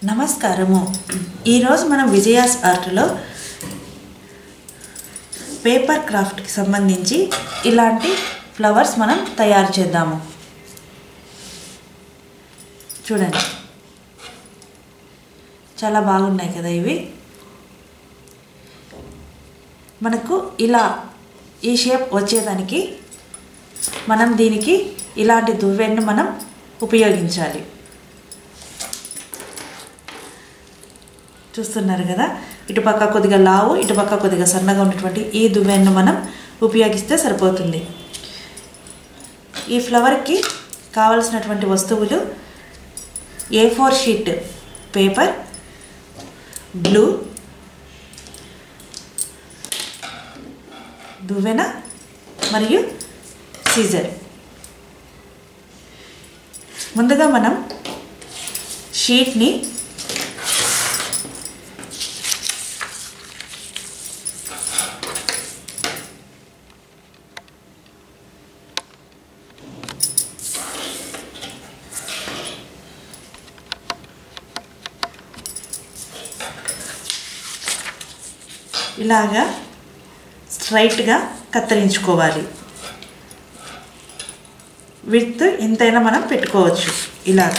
నమస్కారము ఈరోజు మనం విజయాస్ ఆర్ట్లో పేపర్ క్రాఫ్ట్కి సంబంధించి ఇలాంటి ఫ్లవర్స్ మనం తయారు చేద్దాము చూడండి చాలా బాగున్నాయి కదా ఇవి మనకు ఇలా ఈ షేప్ వచ్చేదానికి మనం దీనికి ఇలాంటి దువ్వెన్ను మనం ఉపయోగించాలి చూస్తున్నారు కదా ఇటుపక్క కొద్దిగా లావు ఇటుపక్క కొద్దిగా సన్నగా ఉన్నటువంటి ఈ దువ్వెన్ను మనం ఉపయోగిస్తే సరిపోతుంది ఈ ఫ్లవర్కి కావలసినటువంటి వస్తువులు A four sheet paper glue దువ్వెన మరియు సీజర్ ముందుగా మనం షీట్ని ఇలాగా స్ట్రైట్గా కత్తిరించుకోవాలి విత్ ఎంతైనా మనం పెట్టుకోవచ్చు ఇలాగ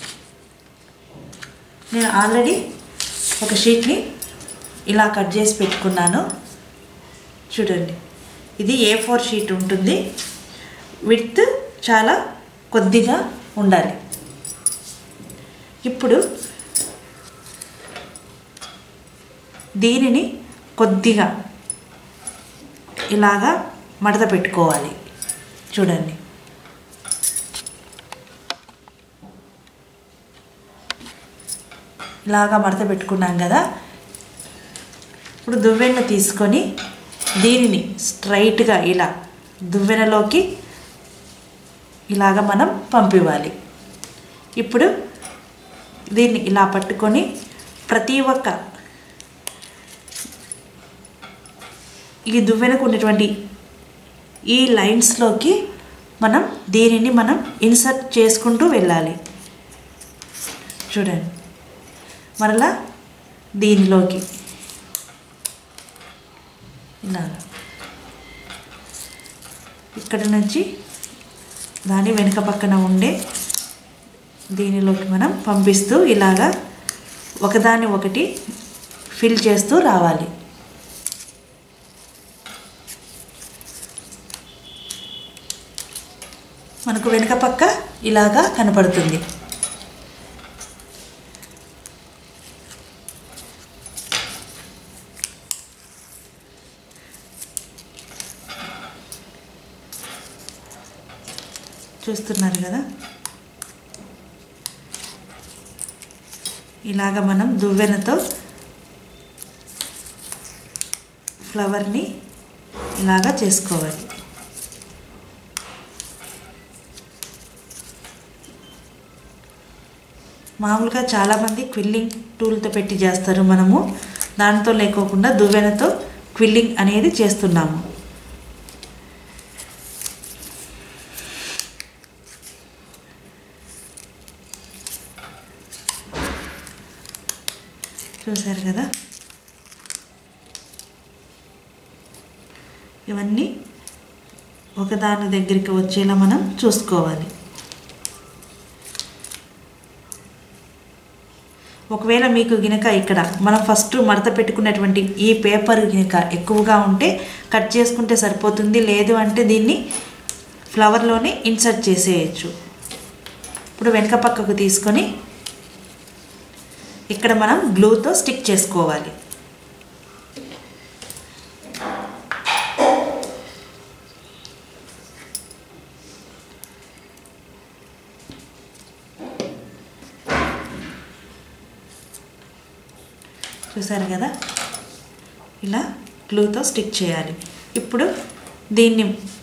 నేను ఆల్రెడీ ఒక షీట్ని ఇలా కట్ చేసి పెట్టుకున్నాను చూడండి ఇది ఏ ఫోర్ షీట్ ఉంటుంది విత్ చాలా కొద్దిగా ఉండాలి ఇప్పుడు దీనిని కొద్దిగా ఇలాగా మడత పెట్టుకోవాలి చూడండి ఇలాగా మడత పెట్టుకున్నాం కదా ఇప్పుడు దువ్వెన తీసుకొని దీనిని స్ట్రైట్గా ఇలా దువ్వెనలోకి ఇలాగ మనం పంపివ్వాలి ఇప్పుడు దీన్ని ఇలా పట్టుకొని ప్రతి ఒక్క ఈ దువ్వెనకు ఉన్నటువంటి ఈ లైన్స్లోకి మనం దీనిని మనం ఇన్సర్ట్ చేసుకుంటూ వెళ్ళాలి చూడండి మరలా దీనిలోకి ఇలాగ ఇక్కడ నుంచి దాని వెనుక పక్కన ఉండే దీనిలోకి మనం పంపిస్తూ ఇలాగా ఒకదాని ఒకటి ఫిల్ చేస్తూ రావాలి మనకు వెనుక పక్క ఇలాగా కనపడుతుంది చూస్తున్నారు కదా ఇలాగ మనం దువ్వెనతో ఫ్లవర్ని ఇలాగా చేసుకోవాలి మామూలుగా చాలామంది క్విల్లింగ్ టూల్తో పెట్టి చేస్తారు మనము దాంతో లేకోకుండా దువ్వెనతో క్విల్లింగ్ అనేది చేస్తున్నాము చూసారు కదా ఇవన్నీ ఒకదాని దగ్గరికి వచ్చేలా మనం చూసుకోవాలి ఒకవేళ మీకు గినక ఇక్కడ మనం ఫస్ట్ మడత పెట్టుకున్నటువంటి ఈ పేపర్ గినక ఎక్కువగా ఉంటే కట్ చేసుకుంటే సరిపోతుంది లేదు అంటే దీన్ని ఫ్లవర్లోనే ఇన్సర్ట్ చేసేయచ్చు ఇప్పుడు వెనక పక్కకు తీసుకొని ఇక్కడ మనం గ్లూతో స్టిక్ చేసుకోవాలి చూసారు కదా ఇలా గ్లూతో స్టిక్ చేయాలి ఇప్పుడు దీన్ని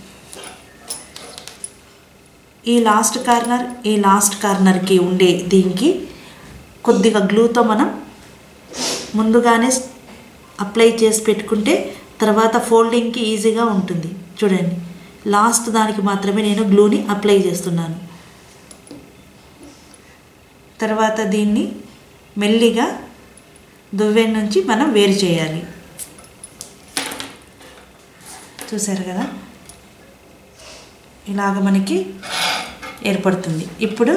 ఈ లాస్ట్ కార్నర్ ఈ లాస్ట్ కార్నర్కి ఉండే దీనికి కొద్దిగా గ్లూతో మనం ముందుగానే అప్లై చేసి పెట్టుకుంటే తర్వాత ఫోల్డింగ్కి ఈజీగా ఉంటుంది చూడండి లాస్ట్ దానికి మాత్రమే నేను గ్లూని అప్లై చేస్తున్నాను తర్వాత దీన్ని మెల్లిగా దువ్వెన నుంచి మనం వేరు చేయాలి చూసారు కదా ఇలాగ మనకి ఏర్పడుతుంది ఇప్పుడు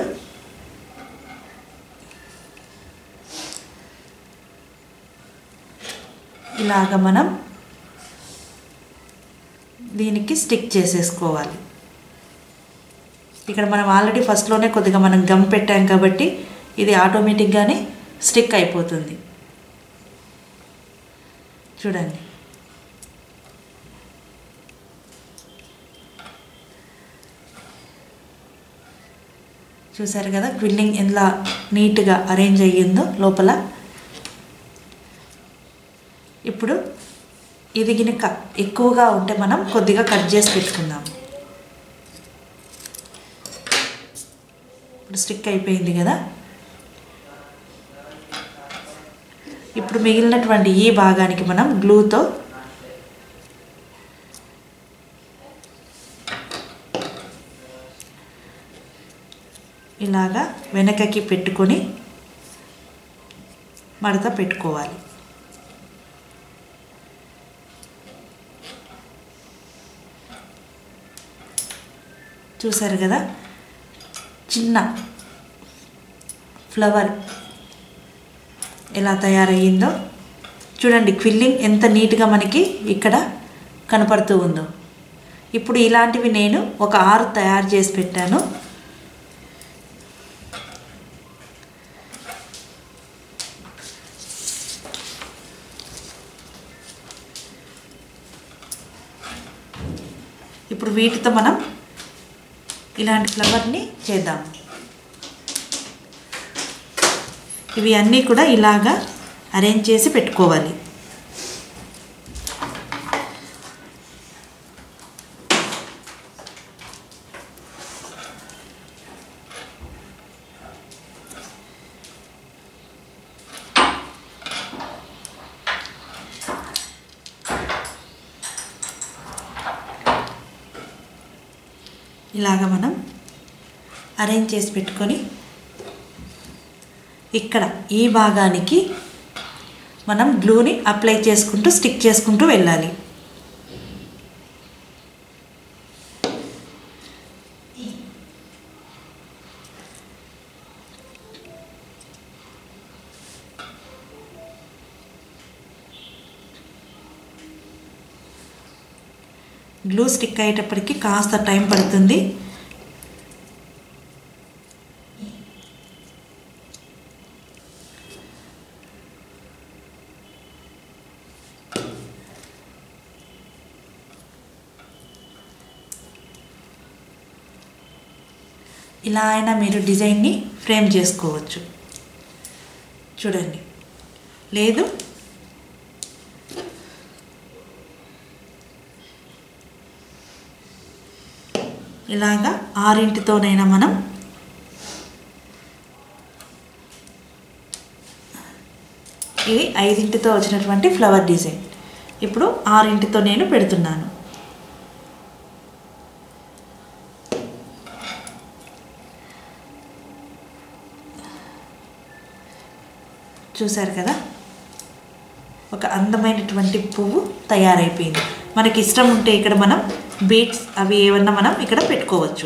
ఇలాగ మనం దీనికి స్టిక్ చేసేసుకోవాలి ఇక్కడ మనం ఆల్రెడీ ఫస్ట్లోనే కొద్దిగా మనం గమ్ పెట్టాం కాబట్టి ఇది ఆటోమేటిక్గానే స్టిక్ అయిపోతుంది చూడండి చూసారు కదా క్విల్లింగ్ ఎలా నీట్గా అరేంజ్ అయ్యిందో లోపల ఇప్పుడు ఇది గినక ఎక్కువగా ఉంటే మనం కొద్దిగా కట్ చేసి పెట్టుకుందాం ఇప్పుడు స్టిక్ అయిపోయింది కదా ఇప్పుడు మిగిలినటువంటి ఈ భాగానికి మనం గ్లూతో ఇలాగా వెనకకి పెట్టుకొని మడత పెట్టుకోవాలి చూసారు కదా చిన్న ఫ్లవర్ ఎలా తయారయ్యిందో చూడండి క్విల్లింగ్ ఎంత నీట్గా మనకి ఇక్కడ కనపడుతూ ఉందో ఇప్పుడు ఇలాంటివి నేను ఒక ఆరు తయారు చేసి పెట్టాను ఇప్పుడు వీటితో మనం ఇలాంటి ఫ్లవర్ని చేద్దాం ఇవి అన్నీ కూడా ఇలాగా అరేంజ్ చేసి పెట్టుకోవాలి ఇలాగ మనం అరేంజ్ చేసి పెట్టుకొని ఇక్కడ ఈ భాగానికి మనం గ్లూని అప్లై చేసుకుంటూ స్టిక్ చేసుకుంటూ వెళ్ళాలి గ్లూ స్టిక్ అయ్యేటప్పటికి కాస్త టైం పడుతుంది ఇలా అయినా మీరు డిజైన్ని ఫ్రేమ్ చేసుకోవచ్చు చూడండి లేదు ఇలాగా ఆరింటితోనైనా మనం ఇది ఐదింటితో వచ్చినటువంటి ఫ్లవర్ డిజైన్ ఇప్పుడు ఆరింటితో నేను పెడుతున్నాను చూశారు కదా ఒక అందమైనటువంటి పువ్వు తయారైపోయింది మనకి ఇష్టం ఉంటే ఇక్కడ మనం బీట్స్ అవి ఏమన్నా మనం ఇక్కడ పెట్టుకోవచ్చు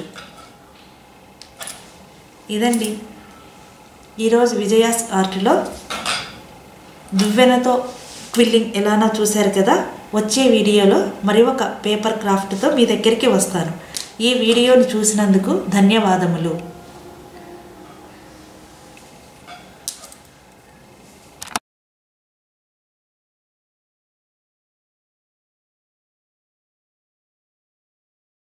ఇదండి ఈరోజు విజయాస్ ఆర్ట్లో దువ్వెనతో క్విల్లింగ్ ఎలానో చూశారు కదా వచ్చే వీడియోలో మరి ఒక పేపర్ క్రాఫ్ట్తో మీ దగ్గరికి వస్తాను ఈ వీడియోని చూసినందుకు ధన్యవాదములు